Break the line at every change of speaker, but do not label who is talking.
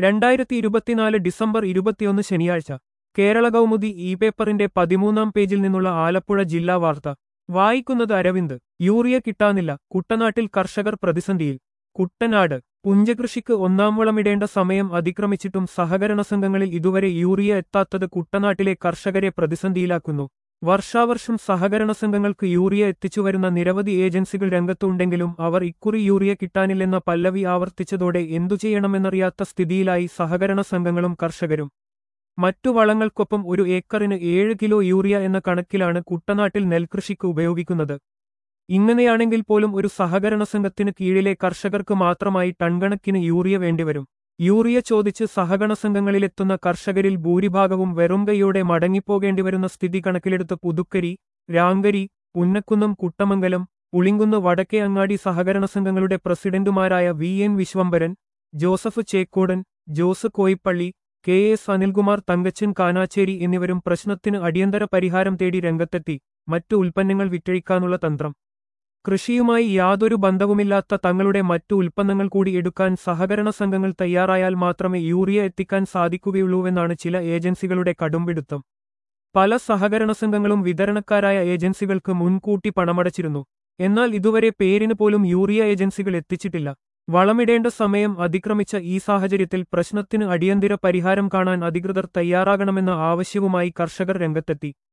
രണ്ടായിരത്തി ഇരുപത്തിനാല് ഡിസംബർ ഇരുപത്തിയൊന്ന് ശനിയാഴ്ച കേരള കൗമുദി ഇ പേപ്പറിന്റെ പതിമൂന്നാം പേജിൽ നിന്നുള്ള ആലപ്പുഴ ജില്ലാ വാർത്ത വായിക്കുന്നത് അരവിന്ദ് യൂറിയ കിട്ടാനില്ല കുട്ടനാട്ടിൽ കർഷകർ പ്രതിസന്ധിയിൽ കുട്ടനാട് പുഞ്ചകൃഷിക്ക് ഒന്നാം വളമിടേണ്ട സമയം അതിക്രമിച്ചിട്ടും സഹകരണ സംഘങ്ങളിൽ ഇതുവരെ യൂറിയ എത്താത്തത് കുട്ടനാട്ടിലെ കർഷകരെ പ്രതിസന്ധിയിലാക്കുന്നു വർഷാവർഷം സഹകരണ സംഘങ്ങൾക്ക് യൂറിയ എത്തിച്ചുവരുന്ന നിരവധി ഏജൻസികൾ രംഗത്തുണ്ടെങ്കിലും അവർ ഇക്കുറി യൂറിയ കിട്ടാനില്ലെന്ന പല്ലവി ആവർത്തിച്ചതോടെ എന്തു ചെയ്യണമെന്നറിയാത്ത സ്ഥിതിയിലായി സഹകരണ സംഘങ്ങളും കർഷകരും മറ്റു വളങ്ങൾക്കൊപ്പം ഒരു ഏക്കറിന് ഏഴ് കിലോ യൂറിയ എന്ന കണക്കിലാണ് കുട്ടനാട്ടിൽ നെൽകൃഷിക്ക് ഉപയോഗിക്കുന്നത് ഇങ്ങനെയാണെങ്കിൽ പോലും ഒരു സഹകരണ സംഘത്തിന് കീഴിലെ കർഷകർക്ക് മാത്രമായി ടൺകണക്കിന് യൂറിയ വേണ്ടിവരും യൂറിയ ചോദിച്ച് സഹകരണ സംഘങ്ങളിലെത്തുന്ന കർഷകരിൽ ഭൂരിഭാഗവും വെറും കൈയോടെ മടങ്ങിപ്പോകേണ്ടിവരുന്ന സ്ഥിതി കണക്കിലെടുത്ത് പുതുക്കരി രാങ്കരി പുന്നക്കുന്നം കുട്ടമംഗലം പുളിങ്കുന്ന് വടക്കേ അങ്ങാടി സഹകരണ സംഘങ്ങളുടെ പ്രസിഡന്റുമാരായ V N Viswambharan Joseph Chekkodan Jose Koippally K S Anilkumar Thankachan Kanacherry എന്നിവരും പ്രശ്നത്തിന് അടിയന്തര പരിഹാരം തേടി രംഗത്തെത്തി മറ്റു ഉൽപ്പന്നങ്ങൾ വിറ്റഴിക്കാനുള്ള തന്ത്രം കൃഷിയുമായി യാതൊരു ബന്ധവുമില്ലാത്ത തങ്ങളുടെ മറ്റു ഉൽപ്പന്നങ്ങൾ കൂടി എടുക്കാൻ സഹകരണ സംഘങ്ങൾ തയ്യാറായാൽ മാത്രമേ യൂറിയ എത്തിക്കാൻ സാധിക്കുകയുള്ളൂവെന്നാണ് ചില ഏജൻസികളുടെ കടുംപിടുത്തം പല സഹകരണ സംഘങ്ങളും വിതരണക്കാരായ ഏജൻസികൾക്ക് മുൻകൂട്ടി പണമടച്ചിരുന്നു എന്നാൽ ഇതുവരെ പേരിന് പോലും യൂറിയ ഏജൻസികൾ എത്തിച്ചിട്ടില്ല വളമിടേണ്ട സമയം അതിക്രമിച്ച ഈ സാഹചര്യത്തിൽ പ്രശ്നത്തിന് അടിയന്തര പരിഹാരം കാണാൻ അധികൃതർ തയ്യാറാകണമെന്ന ആവശ്യവുമായി കർഷകർ രംഗത്തെത്തി